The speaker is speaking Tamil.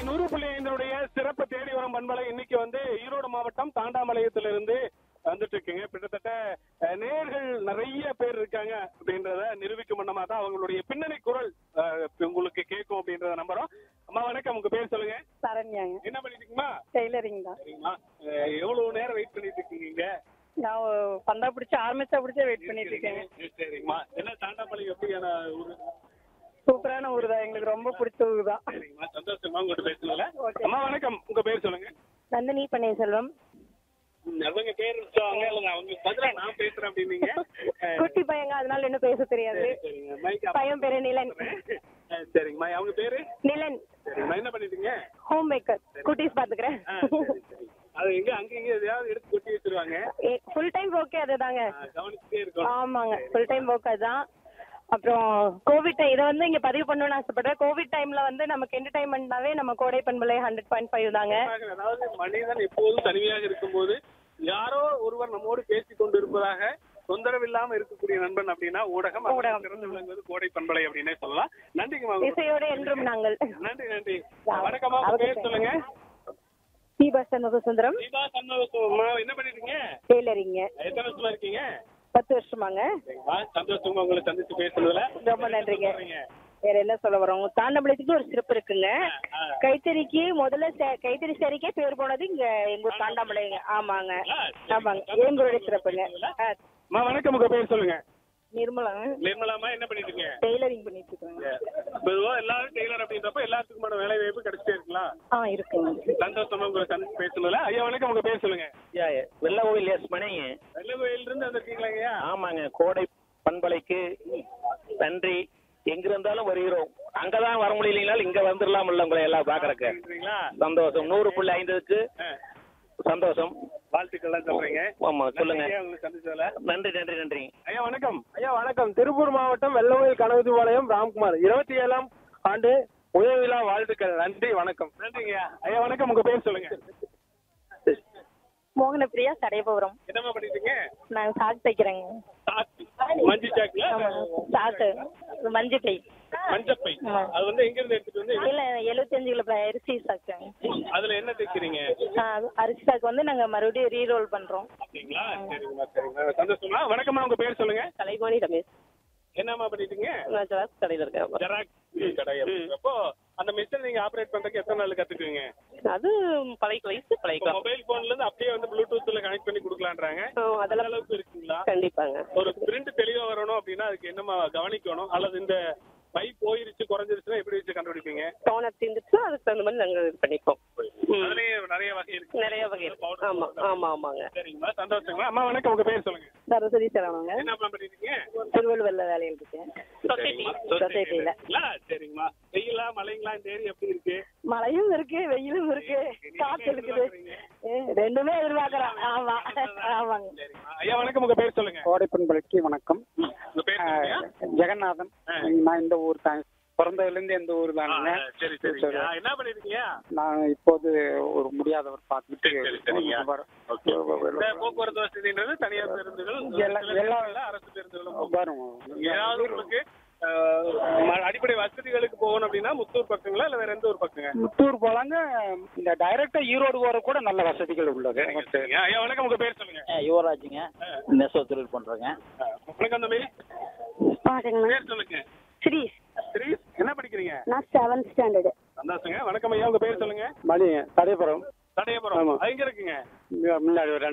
நூறு புள்ளி ஐந்தனுடைய சிறப்பு தேடி வரும் பண்பலை இன்னைக்கு வந்து ஈரோடு மாவட்டம் தாண்டாமலையத்திலிருந்து வந்துட்டு இருக்குங்க கிட்டத்தட்ட அஹ், நேயர்கள் நிறைய பேர் இருக்காங்க அப்படின்றத நிரூபிக்கும் வண்ணமா தான் அவங்களுடைய பின்னணி குரல் அஹ், உங்களுக்கு கேட்கும் அப்படின்றத நம்புறோம் அம்மா வணக்கம் உங்க பேர் சொல்லுங்க சரண்யாங்க என்ன பண்ணிருக்கீங்கம்மா டெய்லரிங் தான் சரிங்கம்மா அஹ், எவ்வளவு நேரம் வெயிட் பண்ணிட்டு இருக்கீங்க இங்க நான் பந்தா பிடிச்சி ஆரம்பிச்சா பிடிச்சா வெயிட் பண்ணிட்டு இருக்கேங்க சரி, சரிங்கம்மா என்ன தாண்டாமலை எப்படியான ஊரு சூப்பரான ஊர் தான் எங்களுக்கு ரொம்ப பிடிச்ச ஊர் தான் சரிங்கம்மா சந்தோஷமா உங்கள்கிட்ட பேசல Okay. அம்மா வணக்கம் உங்க பேர் சொல்லுங்க நந்தினி பன்னீர்செல்வம் அவங்க பேர் வச்சாங்க இல்லைங்க அவங்க பதிலா நான் பேசுறேன் அப்படின்னீங்க அஹ், குட்டி பையங்க அதனால இன்னும் பேச தெரியாது சரி, சரிங்க மைக் ஆஃப் பையன் பேரு நிலன் அஹ், சரிங்கம்மா அவங்க பேரு நிலன் சரிங்கம்மா என்ன பண்ணிட்டீங்க ஹோம் மேக்கர் குட்டீஸ் பாத்துக்கிறேன் ஆ, சரி, சரி. அது எங்க அங்க இங்க எதையாவது எடுத்து கொட்டி வச்சிருவாங்க ஃபுல் டைம் ஓகே அதுதாங்க ஆ, கவனிச்சுட்டே இருக்கணும் ஆமாங்க ஃபுல் டைம் ஒர்க் அதுதான் அப்புறம் கோவிட் இதை வந்து இங்க பதிவு பண்ணணும்னு ஆசைப்படுறேன் கோவிட் டைம்ல வந்து நமக்கு என்டர்டைன்மெண்ட்னாவே நம்ம கோடை பண்பலை ஹண்ட்ரட் பாயிண்ட் ஃபைவ் தாங்க அதாவது மனிதன் எப்போதும் தனிமையாக இருக்கும்போது யாரோ ஒருவர் நம்மோடு பேசிக் கொண்டு இருப்பதாக தொந்தரவு இல்லாம இருக்கக்கூடிய நண்பன் அப்படின்னா ஊடகம் அது ஊடகம். சிறந்து விளங்குவது கோடை பண்பலை அப்படின்னே சொல்லலாம் நன்றிங்கம்மா உங்களுக்கு. இசையோடு என்றும் நாங்கள் நன்றி நன்றி வணக்கம்மா உங்க பேர் சொல்லுங்க தீபா சண்முக சுந்தரம் தீபா சந்தோஷமா என்ன பண்ணிருக்கீங்க டெய்லரிங்க எத்தனை வருஷமா இருக்கீங்க பத்து வருஷமாங்க சரிங்கம்மா சந்தோஷமா உங்களை சந்திச்சு பேசுனதுல ரொம்ப நன்றிங்க சொல்றீங்க. வேற என்ன சொல்ல வரோம் தாண்டம்பளத்துக்கு ஒரு சிறப்பு இருக்குங்க ஆ. கைத்தறிக்கு முதல்ல சே- கைத்தறி சேரிக்கே பேர் போனது இங்க எங்க ஊர் தாண்டாமலைங்க ஆமாங்க ஆ, சரி. ஆமாங்க எங்களுடைய சிறப்புங்க ஆ, அம்மா வணக்கம் உங்க பேர் சொல்லுங்க நிர்மலாங்க நிர்மலாமா என்ன பண்ணிட்டு இருக்கீங்க டெய்லரிங் பண்ணிட்டு இருக்கேங்க பொதுவா எல்லாரும் டெய்லர் அப்படின்றப்ப எல்லாத்துக்குமான வேலை வாய்ப்பு கிடைச்சிட்டே இருக்கலாம் ஆ இருக்குங்க சந்தோஷமா உங்களை சந்திச்சு பேசணும்ல ஐயா வணக்கம் உங்க பேர் சொல்லுங்க ஐயா வெள்ள கோவில் எஸ் மணிங்க வெள்ள கோயில இருந்து வந்திருக்கீங்களா ஐயா ஆமாங்க கோடை பண்பலைக்கு நன்றி எங்க இருந்தாலும் வருகிறோம் அங்கதான் வர முடியலைங்கனாலும் இங்க வந்துடலாம்ல உங்களை எல்லாம் பாக்குறக்கு அப்படிங்களா சந்தோஷம் நூறு புள்ளி ஐந்துக்கு ஆ, சந்தோஷம் வாழ்த்துக்கள்லாம் சொல்றீங்க ஆமா சொல்லுங்க நன்றி ஐயா, உங்களை சந்திச்சதுல நன்றி நன்றி நன்றி ஐயா வணக்கம் ஐயா வணக்கம் திருப்பூர் மாவட்டம் வெள்ளமயில் கனகதுபாளையம் ராம்குமார் இருபத்தி ஏழாம் ஆண்டு உதவி விழா வாழ்த்துக்கள் நன்றி வணக்கம் நன்றிங்க ஐயா வணக்கம் உங்க பேர் சொல்லுங்க மோகனப்பிரியா சடையபுரம் என்னம்மா பண்ணிட்டீங்க நாங்க சாக்கு தைக்கிறேங்க சாக்கு மஞ்சு சாக்குல சாக்கு மஞ்சப்பை மஞ்சப்பை ஆமா. அது வந்து எங்க இருந்து எடுத்துட்டு வந்து இல்ல எழுபத்தஞ்சு கிலோ ப- அரிசி சாக்குங்க அதுல என்ன தைக்கிறீங்க ஆ, அரிசி சாக்கு வந்து நாங்க மறுபடியும் ரீரோல் பண்றோம் அப்படிங்களா சரிங்கம்மா சரிங்கம்மா சந்தோஷமா வணக்கம்மா உங்க பேர் சொல்லுங்க கலைமணி ரமேஷ் என்னம்மா பண்ணிட்டீங்க நான் ஜெராக்ஸ் கடையில் இருக்கேன் ஜெராக்ஸ் கடை அப்படின்றப்போ அந்த மிஷின் நீங்க ஆபரேட் பண்றதுக்கு எத்தனை நாள் கத்துக்குவீங்க அது பழைய வயசு பழைய மொபைல் போன்ல இருந்து அப்படியே வந்து ப்ளூடூத்ல கனெக்ட் பண்ணி கொடுக்கலான்றாங்க அந்த அதெல்லாம் அளவுக்கு இருக்குங்களா கண்டிப்பாங்க ஒரு பிரிண்ட் தெளிவா வரணும் அப்படின்னா அதுக்கு என்னமா கவனிக்கணும் அல்லது இந்த பை போயிருச்சு குறைஞ்சிருச்சுன்னா எப்படி வச்சு கண்டுபிடிப்பீங்க டோனர் தீர்ந்துச்சுன்னா அதுக்கு தகுந்த மாதிரி நாங்கள் இது பண்ணிப்போம் அதுலயே நிறைய வகை இருக்கு நிறைய வகை இருக்கு ஆமா ஆமா ஆமாங்க சரிங்களா சந்தோஷங்களா அம்மா வணக்கம் உங்க பேர் சொல்லுங்க சரஸ்வதி சரவணங்க என்ன பண்ணிருக்கீங்க திருவள்ளுவர்ல வேலையில் இருக்கேன் சொசைட்டில சரிங்கம்மா வெயிலா மழைங்களா இந்த ஏரி எப்படி இருக்கு மழையும் இருக்கு வெயிலும் இருக்கு காத்து இருக்குது ஏ, ரெண்டுமே எதிர்பார்க்கறோம் ஆமா ஆமாங்க சரிங்கம்மா ஐயா வணக்கம் உங்க பேர் சொல்லுங்க கோடைப்பண்பலைக்கு வணக்கம் உங்க பேர் சொல்லுங்க ஜெகநாதன் நான் இந்த ஊர் தான் பிறந்ததுல இருந்து இந்த ஊர் தானுங்க சரி சரி ஆ, என்ன பண்ணிருக்கீங்க நான் இப்போது ஒரு முடியாதவர் பார்த்துட்டு சரி, சரிங்க. வர- இந்த போக்குவரத்து வசதின்றது தனியார் பேருந்துகள் எல்லா- சில எல்லா- இடங்கள்ல அரசு பேருந்துகளும் வரும் ஏதாவது உங்களுக்கு அஹ், ம- அடிப்படை வசதிகளுக்கு போகணும் அப்படின்னா முத்தூர் பக்கங்களா இல்ல வேற எந்த ஒரு பக்கங்க முத்தூர் போலாங்க இந்த டைரக்டா ஈரோடு போற கூட நல்ல வசதிகள் உள்ளது சரிங்க. ஐயா வணக்கம் உங்க பேர் சொல்லுங்க யுவராஜுங்க நெசவு தொழில் பண்றேங்க அஹ், வணக்கம் தம்பி வணக்கங்க பேர் சொல்லுங்க ஸ்ரீ சரி என்ன படிக்கிறீங்க நான் செவன்த் ஸ்டாண்டர்டு சந்தோஷங்க வணக்கம் ஐயா உங்க பேர் சொல்லுங்க மணி தடைபுரம் தடையபுரம் அது எங்க இருக்குங்க முன்னாடி ஒரு